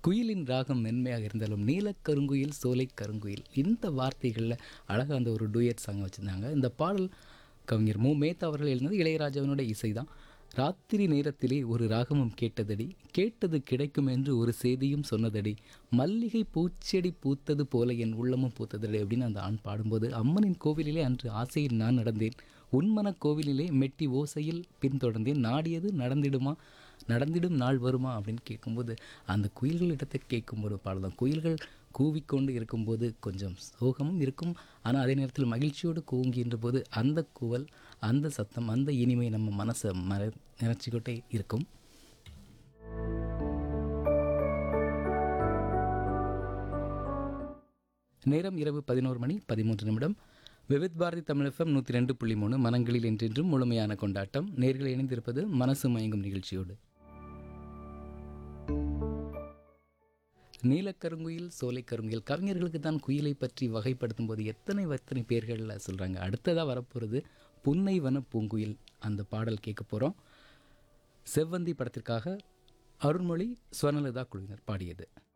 குயிலின் ராகம் மென்மையாக இருந்தாலும் நீலக்கருங்குயில் சோலை கருங்குயில் இந்த வார்த்தைகளில் அழகாக அந்த ஒரு டூயட் சாங் வச்சுருந்தாங்க இந்த பாடல் கவிஞர் மு மேத்தா அவர்கள் எழுந்தது இளையராஜாவினுடைய இசை தான் ராத்திரி நேரத்திலே ஒரு ராகமும் கேட்டதடி கேட்டது கிடைக்கும் என்று ஒரு செய்தியும் சொன்னதடி மல்லிகை பூச்செடி பூத்தது போல என் உள்ளமும் பூத்ததடி அப்படின்னு அந்த ஆண் பாடும்போது அம்மனின் கோவிலிலே அன்று ஆசையில் நான் நடந்தேன் உன்மன கோவிலிலே மெட்டி ஓசையில் பின்தொடர்ந்தேன் நாடியது நடந்திடுமா நடந்திடும் நாள் வருமா அப்படின்னு கேட்கும்போது அந்த குயில்களிடத்தை கேட்கும்போது பாடல் தான் குயில்கள் கூவிக்கொண்டு இருக்கும்போது கொஞ்சம் சோகமும் இருக்கும் ஆனால் அதே நேரத்தில் மகிழ்ச்சியோடு கூவுகின்ற போது அந்த குவல் அந்த சத்தம் அந்த இனிமை நம்ம மனசை மற நிறச்சிக்கிட்டே இருக்கும் நேரம் இரவு பதினோரு மணி பதிமூன்று நிமிடம் விவித் பாரதி தமிழ் எஃப்எம் நூற்றி ரெண்டு புள்ளி மூணு மனங்களில் என்றென்றும் முழுமையான கொண்டாட்டம் நேர்கள் இணைந்திருப்பது மனசு மயங்கும் நிகழ்ச்சியோடு நீலக்கருங்குயில் சோலைக்கருங்குயில் கவிஞர்களுக்கு தான் குயிலை பற்றி வகைப்படுத்தும் போது எத்தனை எத்தனை பேர்களில் சொல்கிறாங்க அடுத்ததாக வரப்போகிறது புன்னை வன பூங்குயில் அந்த பாடல் கேட்க போகிறோம் செவ்வந்தி படத்திற்காக அருண்மொழி ஸ்வர்ணலதா குழுவினர் பாடியது